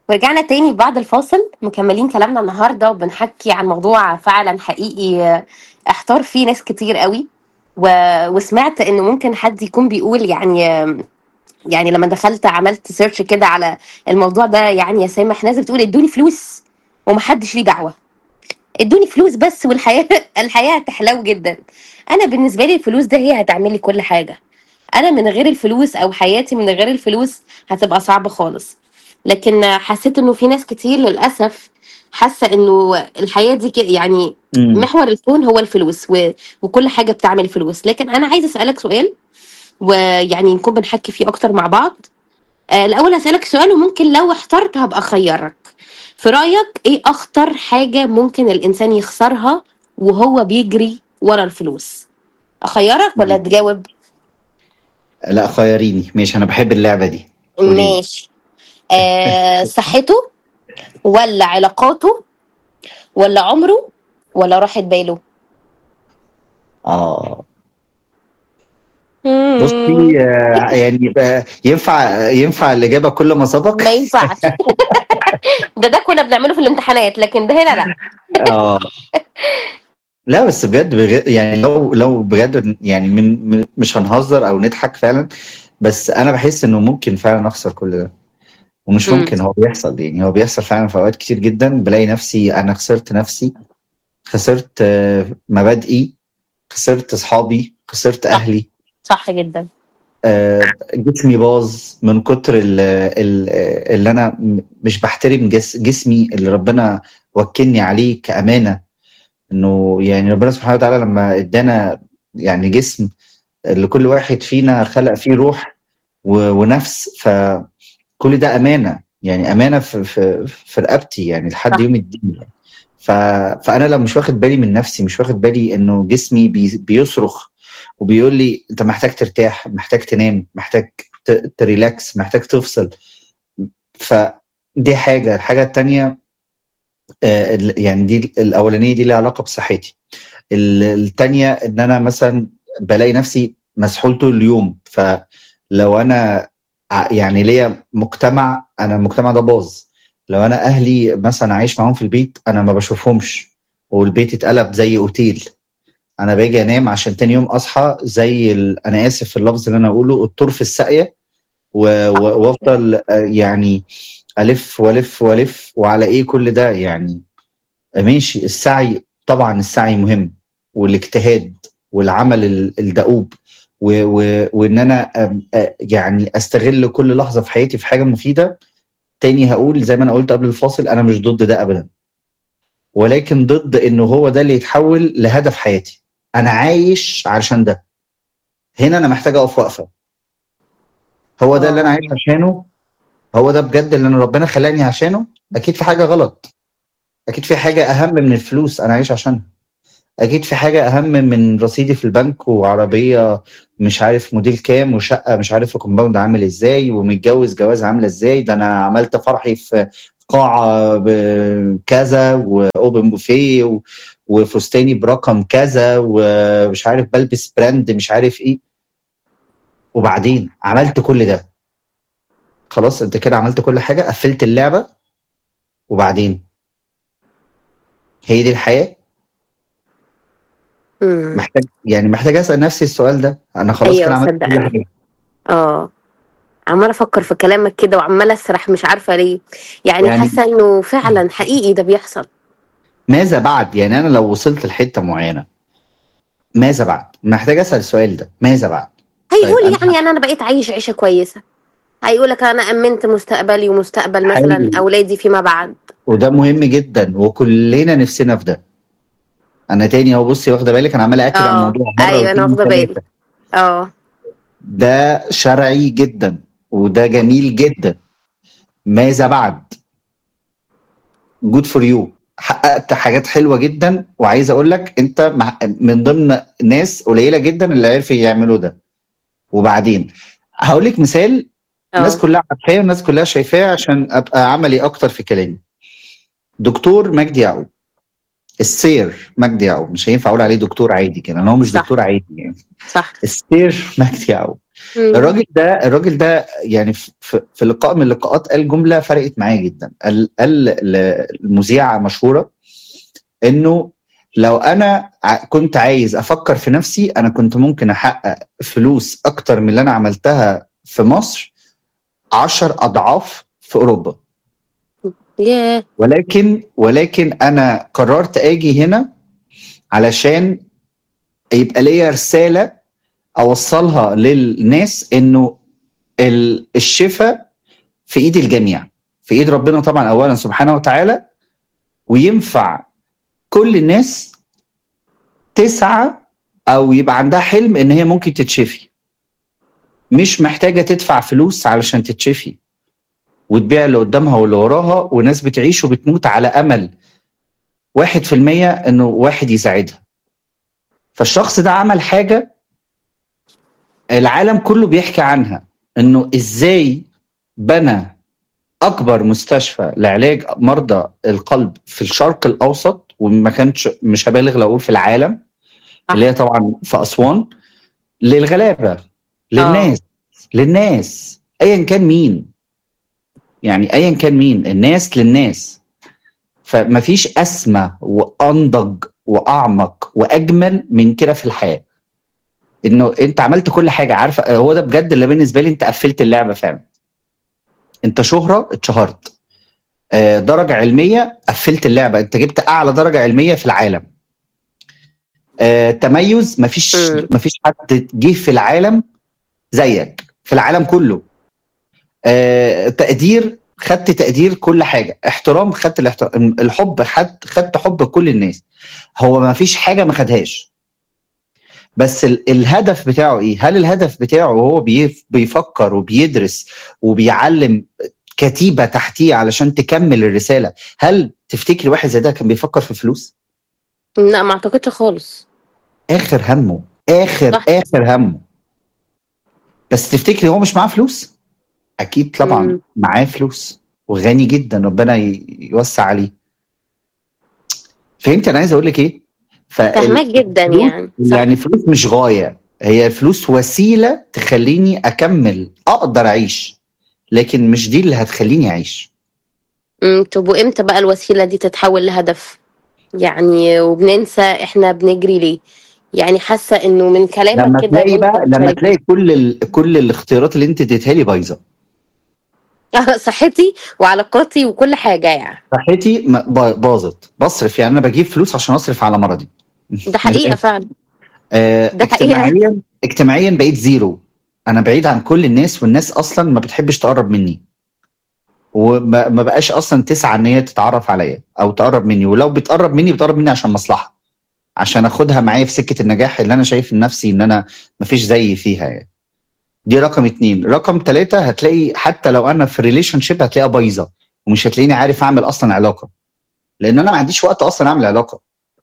ورجعنا تاني بعد الفاصل مكملين كلامنا النهارده وبنحكي عن موضوع فعلا حقيقي آه، احتار فيه ناس كتير قوي و... وسمعت انه ممكن حد يكون بيقول يعني آه، يعني لما دخلت عملت سيرش كده على الموضوع ده يعني يا سامح ناس بتقول ادوني فلوس ومحدش ليه دعوه ادوني فلوس بس والحياه الحياه هتحلو جدا انا بالنسبه لي الفلوس ده هي هتعمل لي كل حاجه انا من غير الفلوس او حياتي من غير الفلوس هتبقى صعبه خالص لكن حسيت انه في ناس كتير للاسف حاسه انه الحياه دي كده يعني امم محور الكون هو الفلوس و... وكل حاجه بتعمل فلوس لكن انا عايزه اسالك سؤال ويعني نكون بنحكي فيه اكتر مع بعض آه، الاول هسالك سؤال وممكن لو احترت هبقى اخيرك في رايك ايه اخطر حاجه ممكن الانسان يخسرها وهو بيجري ورا الفلوس اخيرك ولا تجاوب لا خيريني ماشي انا بحب اللعبه دي قولي لي ماشي آه صحته ولا علاقاته ولا عمره ولا راحة باله اه مم. بصي آه، يعني بقى ينفع ينفع الاجابه كل ما سبق ما ينفعش ده ده كنا بنعمله في الامتحانات لكن ده هنا لا اه لا بس بجد بجد يعني لو لو بجد يعني من من- مش هنهزر او نضحك فعلا بس انا بحس انه ممكن فعلا اخسر كل ده ومش مم. ممكن هو بيحصل يعني هو بيحصل فعلا في اوقات كتير جدا بلاقي نفسي انا خسرت نفسي خسرت آه، مبادئي خسرت اصحابي خسرت صح اهلي صح جدا آه، جسمي باظ من كتر ال- ال- اللي انا م- مش بحترم جس جسمي اللي ربنا وكلني عليه كأمانة انه يعني ربنا سبحانه وتعالى لما ادانا يعني جسم لكل واحد فينا خلق فيه روح و- ونفس فكل ده أمانة يعني أمانة في في في رقبتي يعني لحد صح يوم الدين يعني. ف... فأنا لو مش واخد بالي من نفسي مش واخد بالي إنه جسمي بي... بيصرخ وبيقول لي أنت محتاج ترتاح محتاج تنام محتاج ت... تريلاكس محتاج تفصل فدي حاجة الحاجة التانية آه، ال- يعني دي الأولانية دي ليها علاقة بصحتي ال- التانية ان انا مثلا بلاقي نفسي مسحول طول اليوم فلو انا ع- يعني ليا مجتمع انا المجتمع ده باظ لو انا اهلي مثلا عايش معاهم في البيت انا ما بشوفهمش والبيت اتقلب زي اوتيل انا باجي انام عشان تاني يوم اصحى زي ال... انا اسف في اللفظ اللي انا اقوله الطور في الساقيه و... صح و... وافضل آه، يعني الف والف والف وعلى ايه كل ده يعني ماشي السعي طبعا السعي مهم والاجتهاد والعمل ال- الدؤوب و- و- وان انا أم- أ- يعني استغل كل لحظه في حياتي في حاجه مفيده تاني هقول زي ما انا قلت قبل الفاصل انا مش ضد ده ابدا ولكن ضد انه هو ده اللي يتحول لهدف حياتي انا عايش علشان ده هنا انا محتاج اقف وقفه هو ده اللي انا اه عايش عشانه هو ده بجد اللي انا ربنا خلاني عشانه اكيد في حاجه غلط اكيد في حاجه اهم من الفلوس انا عايش عشانها اكيد في حاجه اهم من رصيدي في البنك وعربيه مش عارف موديل كام وشقه مش عارف الكومباوند عامل ازاي ومتجوز جواز عامله ازاي ده انا عملت فرحي في قاعه بكذا واوبن بوفيه و- وفستاني برقم كذا ومش عارف بلبس براند مش عارف ايه وبعدين عملت كل ده خلاص انت كده عملت كل حاجه قفلت اللعبه وبعدين هي دي الحياه مم. محتاج يعني محتاج اسال نفسي السؤال ده انا خلاص كده ايوه عملت كل صدقني حاجه اه عمالة افكر في كلامك كده وعمالة اسرح مش عارفة ليه يعني يعني حاسة انه فعلا حقيقي ده بيحصل ماذا بعد يعني انا لو وصلت لحته معينه ماذا بعد محتاج اسال السؤال ده ماذا بعد طيب هيقول انا يعني انا انا بقيت عايش عيشة كويسة هيقولك انا امنت مستقبلي ومستقبل مثلا حقيقي اولادي فيما بعد وده مهم جدا وكلنا نفسنا في ده انا تاني اهو بصي واخده بالك انا عمال اكد على اه الموضوع مره ايوه انا واثنين واخدة بالي وثلاثه اه ده شرعي جدا وده جميل جدا ماذا بعد جود فور يو حققت حاجات حلوه جدا وعايز اقول لك انت مع- من ضمن ناس قليله جدا اللي عرفوا يعملوا ده وبعدين هقول لك مثال الناس اه كلها عارفاه والناس كلها شايفاه عشان ابقى عملي اكتر في كلامي دكتور مجدي يعقوب السير مجدي يعقوب مش هينفع اقول عليه دكتور عادي كده لان هو مش صح دكتور عادي يعني صح السير مجدي يعقوب مم. الراجل ده الراجل ده يعني في- في في لقاء من اللقاءات قال جمله فرقت معايا جدا قال قال للمذيعه مشهوره انه لو انا ع- كنت عايز افكر في نفسي انا كنت ممكن احقق فلوس اكتر من اللي انا عملتها في مصر عشر اضعاف في اوروبا ياه ولكن ولكن انا قررت اجي هنا علشان يبقى ليا رساله اوصلها للناس انه ال- الشفاء في ايد الجميع في ايد ربنا طبعا اولا سبحانه وتعالى وينفع كل الناس تسعى او يبقى عندها حلم ان هي ممكن تتشفي مش محتاجه تدفع فلوس علشان تتشفي وتبيع اللي قدامها واللي وراها وناس بتعيش وبتموت على امل واحد في المية انه واحد يساعدها فالشخص ده عمل حاجة العالم كله بيحكي عنها انه ازاي بنى اكبر مستشفى لعلاج مرضى القلب في الشرق الاوسط وما كانش مش هبالغ لو اقول في العالم اللي هي طبعا في اسوان للغلابه للناس للناس ايا كان مين يعني ايا كان مين الناس للناس فما فيش اسمى وانضج واعمق واجمل من كده في الحياه انه انت عملت كل حاجه عارفه هو ده بجد اللي بالنسبه لي انت قفلت اللعبه فعلا انت شهره اتشهرت آه، درجه علميه قفلت اللعبه انت جبت اعلى درجه علميه في العالم آه، تميز مفيش مم. مفيش حد جه في العالم زيك في العالم كله آه، تقدير خدت تقدير كل حاجه احترام خدت الاحترام الحب خدت خدت حب كل الناس هو ما فيش حاجه ما خدهاش بس ال- الهدف بتاعه ايه هل الهدف بتاعه هو بيف- بيفكر وبيدرس وبيعلم كتيبه تحتيه علشان تكمل الرساله هل تفتكري واحد زي ده كان بيفكر في فلوس لا ما اعتقدش خالص اخر همه اخر صح. اخر همه بس تفتكري هو مش معاه فلوس اكيد طبعا مم. معاه فلوس وغني جدا ربنا ي- يوسع عليه فهمت انا عايز اقول لك ايه فال- فاهماك جدا الفلوس- يعني صح. يعني فلوس مش غايه هي الفلوس وسيله تخليني اكمل اقدر اعيش لكن مش دي اللي هتخليني اعيش مم، طب وامتى بقى الوسيله دي تتحول لهدف يعني وبننسى احنا بنجري ليه يعني حاسه انه من كلامك لما كده تلاقي وانت بقى لما بتتكلم- تلاقي كل ال... كل الاختيارات اللي انت اديتها لي بايظه صحتي وعلاقاتي وكل حاجه يعني صحتي م- با- باظت بصرف يعني انا بجيب فلوس عشان اصرف على مرضي ده حقيقه فعلا آه ده حقيقة. اجتماعيا اجتماعيا بقيت زيرو انا بعيد عن كل الناس والناس اصلا ما بتحبش تقرب مني وما ما بقاش اصلا تسعى ان هي تتعرف عليا او تقرب مني ولو بتقرب مني بتقرب مني عشان مصلحه عشان اخدها معايا في سكه النجاح اللي انا شايف من نفسي ان انا مفيش زيي فيها يعني دي رقم اتنين رقم ثلاثة هتلاقي حتى لو انا في ريليشن شيب هتلاقيها بايظه ومش هتلاقيني عارف اعمل اصلا علاقه لان انا ما عنديش وقت اصلا اعمل علاقه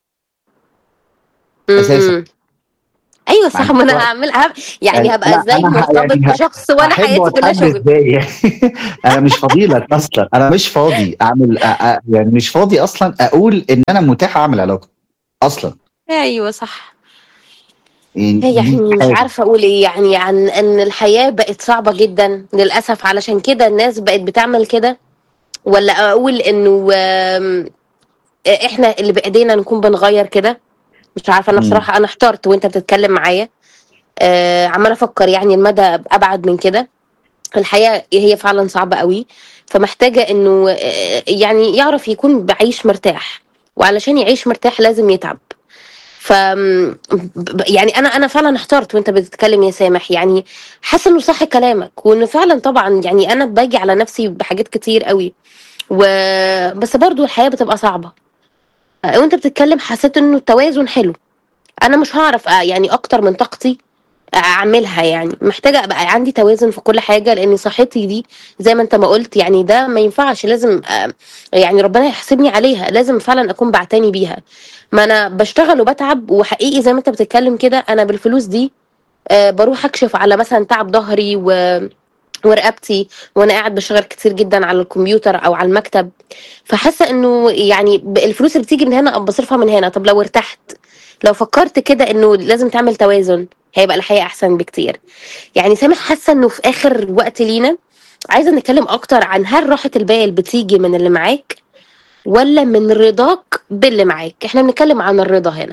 أساساً. مم. ايوه صح عندك ما انا وقت. هعملها يعني يعني هبقى أنا- ازاي أنا ه- مرتبط يعني ه- بشخص وانا احب حياتي كلها واتحب شغل ازاي انا مش فاضي لك اصلا انا مش فاضي اعمل أ- أ- يعني مش فاضي اصلا اقول ان انا متاح اعمل علاقه اصلا ايوه صح يعني هي يعني دي مش حاجة. عارفه اقول ايه يعني عن ان الحياه بقت صعبه جدا للاسف علشان كده الناس بقت بتعمل كده ولا اقول انه آم، احنا اللي بايدينا نكون بنغير كده مش عارفه انا مم. بصراحه انا احترت وانت بتتكلم معايا آه، عماله افكر يعني المدى ابعد من كده الحياه هي فعلا صعبه قوي فمحتاجه انه آه، يعني يعرف يكون بعيش مرتاح وعلشان يعيش مرتاح لازم يتعب ف ب- يعني انا انا فعلا احترت وانت بتتكلم يا سامح يعني حاسه انه صح كلامك وانه فعلا طبعا يعني انا باجي على نفسي بحاجات كتير قوي و بس برضو الحياه بتبقى صعبه آه، وانت بتتكلم حسيت انه التوازن حلو انا مش هعرف آه، يعني اكتر من طاقتي اعملها يعني محتاجه ابقى عندي توازن في كل حاجه لان صحتي دي زي ما انت ما قلت يعني ده ما ينفعش لازم آه، يعني ربنا يحاسبني عليها لازم فعلا اكون بعتني بيها ما انا بشتغل وبتعب وحقيقي زي ما انت بتتكلم كده انا بالفلوس دي آه، بروح اكشف على مثلا تعب ظهري و ورقبتي وانا قاعد بشتغل كتير جدا على الكمبيوتر او على المكتب فحاسه انه يعني ب- الفلوس اللي بتيجي من هنا بصرفها من هنا طب لو ارتحت لو فكرت كده انه لازم تعمل توازن هيبقى الحياه احسن بكتير يعني سامح حاسه انه في اخر وقت لينا عايزه نتكلم اكتر عن هل راحه البال بتيجي من اللي معاك ولا من رضاك باللي معاك احنا بنتكلم عن الرضا هنا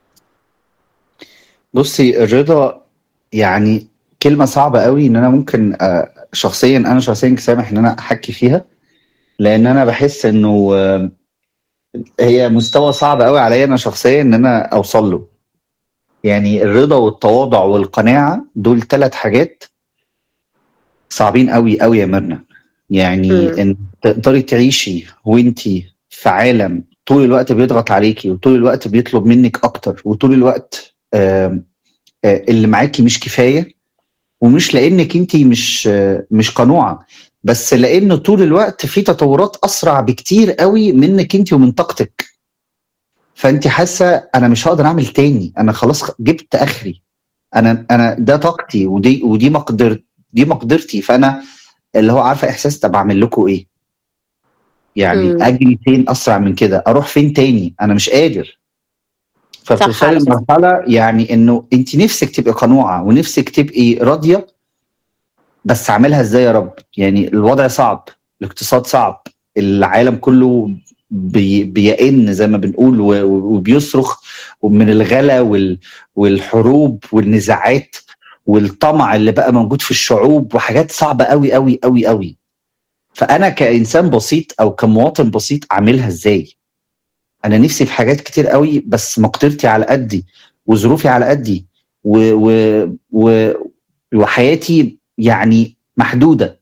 بصي الرضا يعني كلمة صعبة قوي ان انا ممكن آه، شخصيا انا شخصيا سامح ان انا احكي فيها لان انا بحس انه آه، هي مستوى صعب قوي عليا انا شخصيا ان انا اوصل له يعني الرضا والتواضع والقناعة دول ثلاث حاجات صعبين قوي قوي يا مرنا يعني مم. ان تقدري تعيشي وانتي في عالم طول الوقت بيضغط عليكي وطول الوقت بيطلب منك اكتر وطول الوقت آم، آه، اللي معاكي مش كفايه ومش لانك انت مش آه، مش قنوعه بس لانه طول الوقت في تطورات اسرع بكتير قوي منك انت ومن طاقتك فانت حاسه انا مش هقدر اعمل تاني انا خلاص جبت اخري انا انا ده طاقتي ودي ودي مقدر دي مقدرتي فانا اللي هو عارفه احساس طب اعمل لكم ايه يعني مم. اجري فين اسرع من كده اروح فين تاني انا مش قادر فبتوصلي على فكرة. لمرحله يعني انه انت نفسك تبقي قنوعه ونفسك تبقي راضيه بس اعملها ازاي يا رب يعني الوضع صعب الاقتصاد صعب العالم كله بي بيئن زي ما بنقول و- و- وبيصرخ من الغلا وال والحروب والنزاعات والطمع اللي بقى موجود في الشعوب وحاجات صعبه قوي قوي قوي قوي فانا كانسان بسيط او كمواطن بسيط اعملها ازاي انا نفسي في حاجات كتير قوي بس مقدرتي على قدي وظروفي على قدي و و و وحياتي يعني محدوده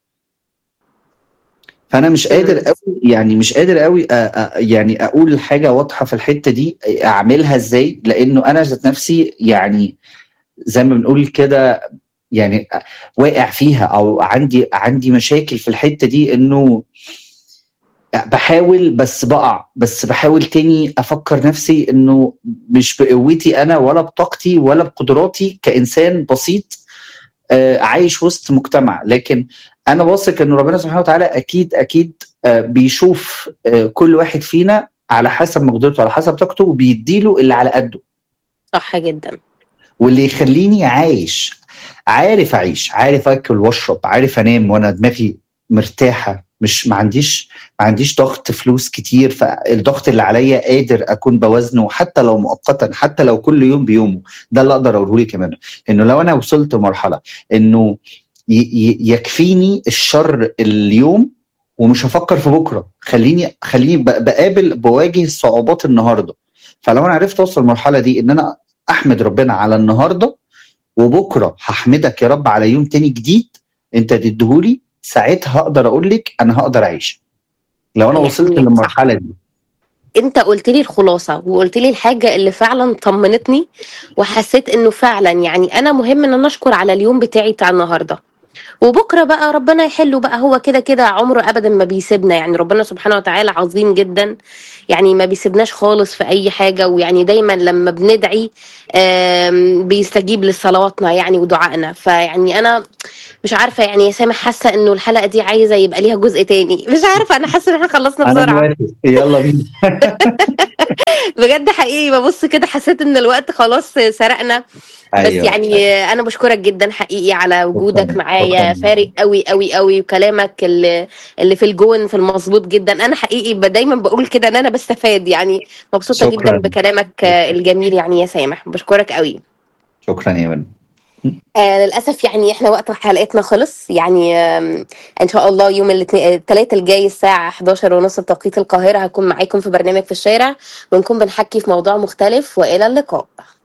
فانا مش قادر قوي يعني مش قادر قوي أ- أ- يعني اقول حاجه واضحه في الحته دي اعملها ازاي لانه انا ذات نفسي يعني زي ما بنقول كده يعني واقع فيها او عندي عندي مشاكل في الحته دي انه بحاول بس بقع بس بحاول تاني افكر نفسي انه مش بقوتي انا ولا بطاقتي ولا بقدراتي كانسان بسيط آه، عايش وسط مجتمع لكن انا واثق ان ربنا سبحانه وتعالى اكيد اكيد آه، بيشوف آه، كل واحد فينا على حسب مقدرته على حسب طاقته وبيديله اللي على قده صح جدا واللي يخليني عايش عارف اعيش عارف اكل واشرب عارف انام وانا دماغي مرتاحه مش ما عنديش ما عنديش ضغط فلوس كتير فالضغط اللي عليا قادر اكون بوزنه حتى لو مؤقتا حتى لو كل يوم بيومه ده اللي اقدر اقوله لك كمان انه لو انا وصلت لمرحله انه ي- ي- يكفيني الشر اليوم ومش هفكر في بكره خليني خليني ب- بقابل بواجه صعوبات النهارده فلو انا عرفت اوصل المرحله دي ان انا احمد ربنا على النهارده وبكره هحمدك يا رب على يوم تاني جديد انت تديهولي ساعتها هقدر اقول لك انا هقدر اعيش لو انا يعني وصلت صح. للمرحله دي انت قلت لي الخلاصه وقلت لي الحاجه اللي فعلا طمنتني وحسيت انه فعلا يعني انا مهم ان انا اشكر على اليوم بتاعي بتاع النهارده وبكره بقى ربنا يحله بقى هو كده كده عمره ابدا ما بيسيبنا يعني ربنا سبحانه وتعالى عظيم جدا يعني ما بيسيبناش خالص في اي حاجه ويعني دايما لما بندعي آم، بيستجيب لصلواتنا يعني ودعائنا فيعني انا مش عارفه يعني يا سامح حاسه انه الحلقه دي عايزه يبقى ليها جزء تاني مش عارفه انا حاسه ان احنا خلصنا انا بسرعه موافق يلا بينا بجد حقيقي ببص كده حسيت ان الوقت خلاص سرقنا بس أيوة. يعني انا بشكرك جدا حقيقي على وجودك شكراً. معايا شكراً. فارق قوي قوي قوي وكلامك اللي, اللي في الجون في المظبوط جدا انا حقيقي ب- دايما بقول كده ان انا بستفاد يعني مبسوطه شكراً. جدا بكلامك آه، الجميل يعني يا سامح بشكرك قوي شكرا يا من آه للاسف يعني احنا وقت حلقتنا خلص يعني آم، ان شاء الله يوم الاثنين الثلاثاء الجاي الساعه 11 ونص بتوقيت القاهره هكون معاكم في برنامج في الشارع ونكون بنحكي في موضوع مختلف والى اللقاء